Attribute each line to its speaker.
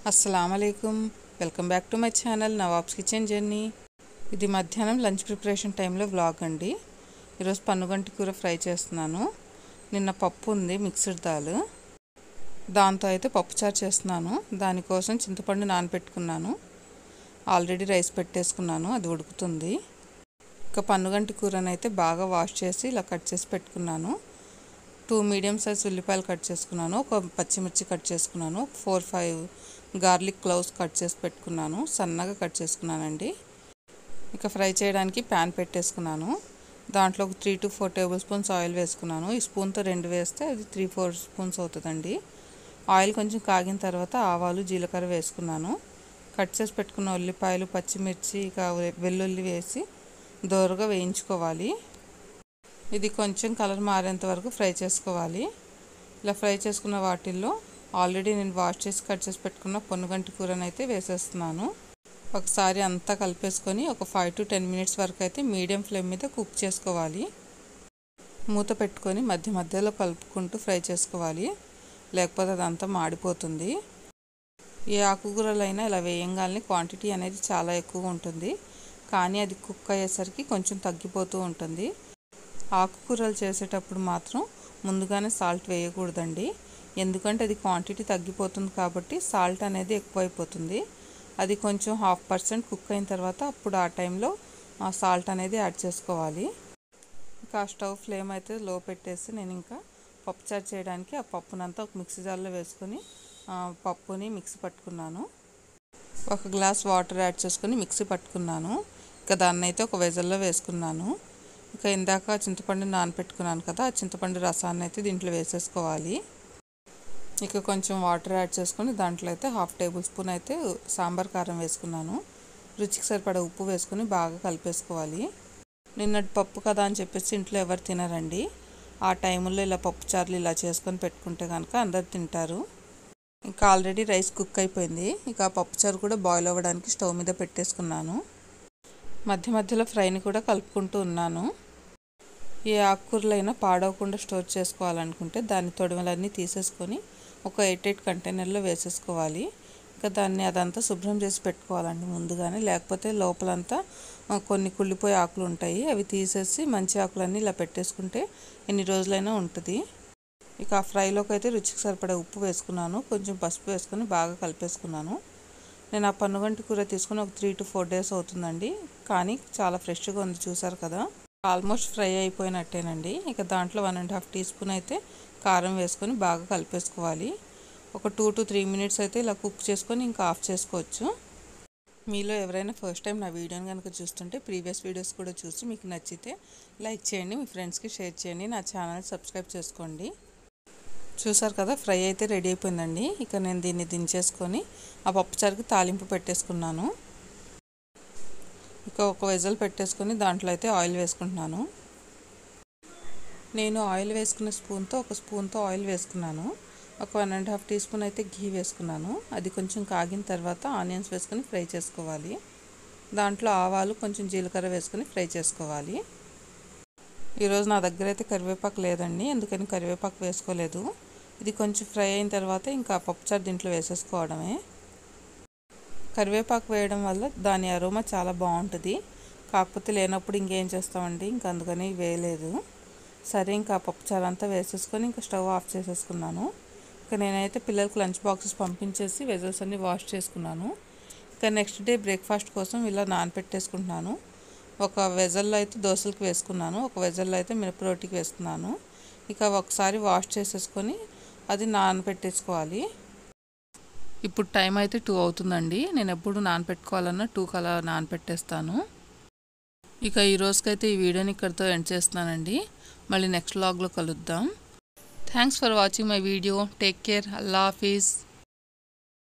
Speaker 1: అస్సలం అయికం welcome back to my channel Nawabs kitchen journey ఇది మధ్యాహ్నం లంచ్ ప్రిపరేషన్ టైంలో వ్లాగ్ అండి ఈరోజు పన్నుగంటి కూర ఫ్రై చేస్తున్నాను నిన్న పప్పు ఉంది మిక్స్డ్ దాల్ దాంతో అయితే పప్పుచారు చేస్తున్నాను దానికోసం చింతపండు నానబెట్టుకున్నాను ఆల్రెడీ రైస్ పెట్టేసుకున్నాను అది ఉడుకుతుంది ఇక పన్నుగంటి కూరనైతే బాగా వాష్ చేసి ఇలా కట్ చేసి పెట్టుకున్నాను టూ మీడియం సైజ్ ఉల్లిపాయలు కట్ చేసుకున్నాను ఒక పచ్చిమిర్చి కట్ చేసుకున్నాను four five garlic cloves cut చేసి పెట్టుకున్నాను సన్నగా కట్ చేసుకున్నానండి ఇక ఫ్రై చేయడానికి ప్యాన్ పెట్టేసుకున్నాను దాంట్లో ఒక three to four tablespoons oil వేసుకున్నాను ఈ స్పూన్తో రెండు వేస్తే అది త్రీ ఫోర్ స్పూన్స్ అవుతుందండి ఆయిల్ కొంచెం కాగిన తర్వాత ఆవాలు జీలకర్ర వేసుకున్నాను కట్ చేసి పెట్టుకున్న ఉల్లిపాయలు పచ్చిమిర్చి ఇక వెల్లుల్లి వేసి దోరగా వేయించుకోవాలి ఇది కొంచెం కలర్ మారేంత వరకు ఫ్రై చేసుకోవాలి ఇలా ఫ్రై చేసుకున్న వాటిల్లో ఆల్రెడీ నేను వాష్ చేసి కట్ చేసి పెట్టుకున్న పొన్నుగంటి కూరని అయితే వేసేస్తున్నాను ఒకసారి అంతా కలిపేసుకొని ఒక ఫైవ్ టు టెన్ మినిట్స్ వరకు అయితే మీడియం ఫ్లేమ్ మీద కుక్ చేసుకోవాలి మూత పెట్టుకొని మధ్య మధ్యలో కలుపుకుంటూ ఫ్రై చేసుకోవాలి లేకపోతే అదంతా మాడిపోతుంది ఏ ఆకుకూరలైనా ఇలా వేయంగానే క్వాంటిటీ అనేది చాలా ఎక్కువ ఉంటుంది కానీ అది కుక్ అయ్యేసరికి కొంచెం తగ్గిపోతూ ఉంటుంది ఆకుకూరలు చేసేటప్పుడు మాత్రం ముందుగానే సాల్ట్ వేయకూడదండి ఎందుకంటే అది క్వాంటిటీ తగ్గిపోతుంది కాబట్టి సాల్ట్ అనేది ఎక్కువైపోతుంది అది కొంచెం హాఫ్ పర్సెంట్ కుక్ అయిన తర్వాత అప్పుడు ఆ టైంలో ఆ సాల్ట్ అనేది యాడ్ చేసుకోవాలి ఇంకా స్టవ్ ఫ్లేమ్ అయితే లో పెట్టేసి నేను ఇంకా పప్పుచారు చేయడానికి ఆ పప్పునంతా ఒక మిక్సీ జార్లో వేసుకొని పప్పుని మిక్సీ పట్టుకున్నాను ఒక గ్లాస్ వాటర్ యాడ్ చేసుకొని మిక్సీ పట్టుకున్నాను ఇంకా దాన్ని అయితే ఒక వెజల్లో వేసుకున్నాను ఇంకా ఇందాక చింతపండు నానపెట్టుకున్నాను కదా ఆ చింతపండు రసాన్ని అయితే దీంట్లో వేసేసుకోవాలి ఇక కొంచెం వాటర్ యాడ్ చేసుకొని దాంట్లో అయితే హాఫ్ టేబుల్ స్పూన్ అయితే సాంబార్ కారం వేసుకున్నాను రుచికి సరిపడా ఉప్పు వేసుకొని బాగా కలిపేసుకోవాలి నిన్నటి పప్పు కదా అని చెప్పేసి ఇంట్లో ఎవరు తినరండి ఆ టైంలో ఇలా పప్పు చారులు ఇలా చేసుకొని పెట్టుకుంటే కనుక అందరు తింటారు ఇంకా ఆల్రెడీ రైస్ కుక్ అయిపోయింది ఇక ఆ పప్పుచారు కూడా బాయిల్ అవ్వడానికి స్టవ్ మీద పెట్టేసుకున్నాను మధ్య మధ్యలో ఫ్రైని కూడా కలుపుకుంటూ ఉన్నాను ఏ ఆకుకూరలైనా పాడవకుండా స్టోర్ చేసుకోవాలనుకుంటే దాని తొడిమలన్నీ తీసేసుకొని ఒక ఎయిట్ ఎయిట్ కంటైనర్లో వేసేసుకోవాలి ఇంకా దాన్ని అదంతా శుభ్రం చేసి పెట్టుకోవాలండి ముందుగానే లేకపోతే లోపలంతా కొన్ని కుళ్ళిపోయే ఆకులు ఉంటాయి అవి తీసేసి మంచి ఆకులన్నీ ఇలా పెట్టేసుకుంటే ఎన్ని రోజులైనా ఉంటుంది ఇక ఆ ఫ్రైలోకి అయితే రుచికి సరిపడా ఉప్పు వేసుకున్నాను కొంచెం పసుపు వేసుకొని బాగా కలిపేసుకున్నాను నేను ఆ పన్నుగంటి కూర తీసుకుని ఒక త్రీ టు ఫోర్ డేస్ అవుతుందండి కానీ చాలా ఫ్రెష్గా ఉంది చూసారు కదా ఆల్మోస్ట్ ఫ్రై అయిపోయినట్టేనండి ఇక దాంట్లో one and half teaspoon అయితే కారం వేసుకొని బాగా కలిపేసుకోవాలి ఒక టూ టు త్రీ మినిట్స్ అయితే ఇలా కుక్ చేసుకొని ఇంకా ఆఫ్ చేసుకోవచ్చు మీలో ఎవరైనా ఫస్ట్ టైం నా వీడియోని కనుక చూస్తుంటే ప్రీవియస్ వీడియోస్ కూడా చూసి మీకు నచ్చితే లైక్ చేయండి మీ ఫ్రెండ్స్కి షేర్ చేయండి నా ఛానల్ సబ్స్క్రైబ్ చేసుకోండి చూసారు కదా ఫ్రై అయితే రెడీ అయిపోయిందండి ఇక నేను దీన్ని దించేసుకొని ఆ పప్పుచారుకి తాలింపు పెట్టేసుకున్నాను ఇక ఒక వెజల్ పెట్టేసుకొని దాంట్లో అయితే ఆయిల్ వేసుకుంటున్నాను నేను ఆయిల్ వేసుకున్న స్పూన్తో ఒక స్పూన్తో ఆయిల్ వేసుకున్నాను ఒక one and half teaspoon అయితే ఘీ వేసుకున్నాను అది కొంచెం కాగిన తర్వాత ఆనియన్స్ వేసుకొని ఫ్రై చేసుకోవాలి దాంట్లో ఆవాలు కొంచెం జీలకర్ర వేసుకొని ఫ్రై చేసుకోవాలి ఈరోజు నా దగ్గర అయితే కరివేపాకు లేదండి అందుకని కరివేపాకు వేసుకోలేదు ఇది కొంచెం ఫ్రై అయిన తర్వాత ఇంకా పప్పుచారు దీంట్లో వేసేసుకోవడమే కరివేపాకు వేయడం వల్ల దాని అరోమా చాలా బాగుంటుంది కాకపోతే లేనప్పుడు ఇంకేం చేస్తామండి ఇంకా అందుకని వేయలేదు సరే ఇంకా పప్పుచారు అంతా వేసేసుకొని ఇంకా స్టవ్ ఆఫ్ చేసేసుకున్నాను ఇంకా నేనైతే పిల్లలకు లంచ్ బాక్సెస్ పంపించేసి వెజల్స్ అన్ని వాష్ చేసుకున్నాను ఇంకా నెక్స్ట్ డే బ్రేక్ఫాస్ట్ కోసం ఇలా నానపెట్టేసుకుంటున్నాను ఒక వెజల్లో అయితే దోశలకు వేసుకున్నాను ఒక వెజల్లో అయితే మిరపరోటికి వేసుకున్నాను ఇక ఒకసారి వాష్ చేసేసుకొని అది నానపెట్టేసుకోవాలి ఇప్పుడు టైం అయితే టూ అవుతుందండి నేను ఎప్పుడు నానపెట్టుకోవాలన్నా టూ కలా నానపెట్టేస్తాను ఇక ఈ రోజుకైతే ఈ వీడియోని ఇక్కడితో ఎండ్ చేస్తున్నానండి మళ్ళీ నెక్స్ట్ వ్లాగ్లో కలుద్దాం thanks for watching my video take care అల్లా హాఫీజ్